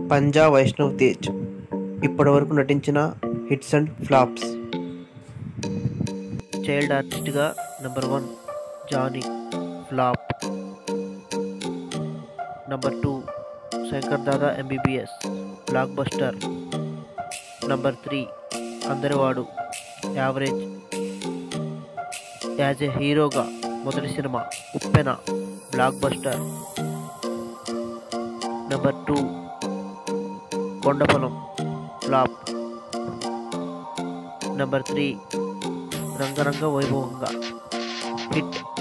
పంజా వైష్ణవ్ తేజ్ ఇప్పటివరకు నటించిన hits and flops child ఆర్టిస్ట్గా number one Johnny flop number two Shankar Dada MBBS block buster number three అందరివాడు average as a హీరోగా మొదటి cinema ఉప్పెన block buster number two Kondapolam flop number three రంగరంగ వైభవంగా hit